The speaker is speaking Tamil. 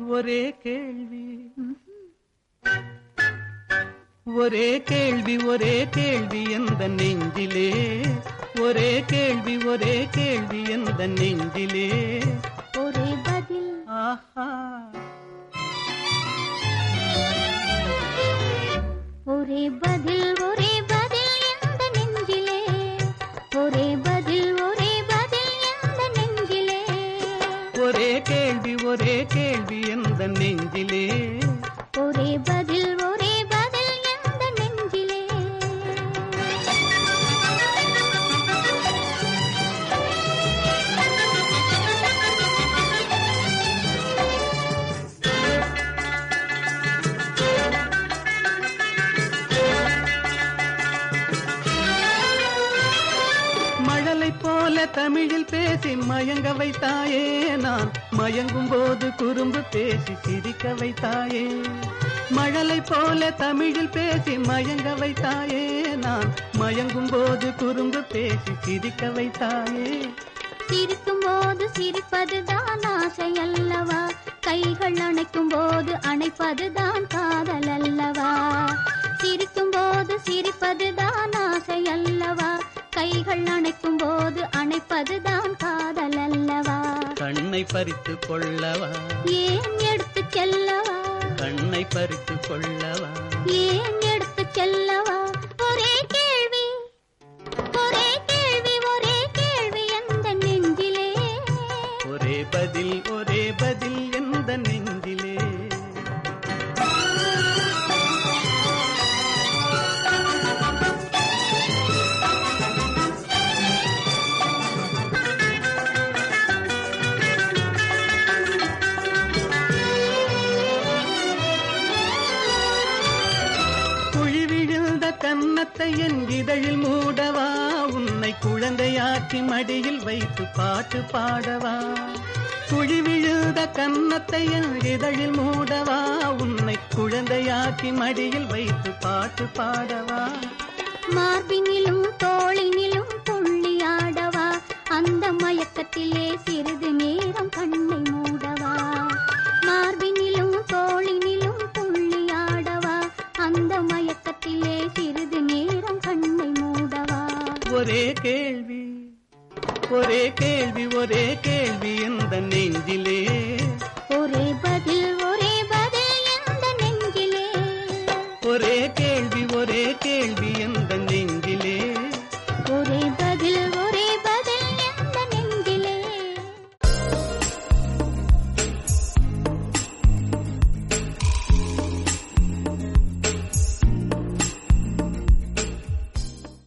ஒரே கேள்வி ஒரே கேள்வி ஒரே கேள்வி எந்த நெஞ்சிலே ஒரே கேள்வி ஒரே கேள்வி எந்த நெஞ்சிலே ஒரே பதில் ஆஹா ஒரே பதில் ஒரே பதில் எந்த நெஞ்சிலே ஒரே பதில் ஒரே பதில் எந்த நெஞ்சிலே ஒரே கேள்வி ஒரே கேள்வி எந்த நெஞ்சிலே ஒரே பதில் ஒரே பதில் எந்த நெஞ்சிலே மழலை போல தமிழில் பேசி மயங்க வைத்தாயே நான் மயங்கும் போது குறும்பு பேசி சிரிக்க வைத்தாயே மழலை போல தமிழில் பேசி மயங்க வைத்தாயே நான் மயங்கும் போது குறும்பு பேசி சிரிக்க வைத்தாயே சிரிக்கும் போது சிரிப்பதுதான் ஆசை அல்லவா கைகள் அணைக்கும் போது அணைப்பதுதான் காதல் அல்லவா சிரிக்கும் போது சிரிப்பதுதான் ஆசை அல்லவா கைகள் அணைக்கும் போது அணைப்பதுதான் காதல் அல்லவா கண்ணை பறித்து கொள்ளவா ஏன் எடுத்து செல்லவா கண்ணை பறித்து கொள்ளவா ஏன் எடுத்து செல்லவா ஒரே கேள்வி ஒரே கேள்வி ஒரே கேள்வி எந்த நெஞ்சிலே ஒரே பதில் ஒரே பதில் எந்த நெஞ்சிலே குழி விழுந்த கன்னத்தை என் இதழில் மூடவா உன்னை குழந்தையாக்கி மடியில் வைத்து பாட்டு பாடவா குழி விழுந்த கன்னத்தை என் இதழில் மூடவா உன்னை குழந்தையாக்கி மடியில் வைத்து பாட்டு பாடவா மார்பினிலும் தோளினிலும் துள்ளியாடவா அந்த மயக்கத்திலே சிறிது நேரம் கண்ணை மூடவா மார்பினிலும் தோளினிலும் துள்ளியாடவா அந்த மயக்கத்திலே சிறிது நேரம் கண்ணை மூடவா ஒரே கேள்வி ஒரே கேள்வி ஒரே கேள்வி எந்த நெஞ்சிலே ஒரே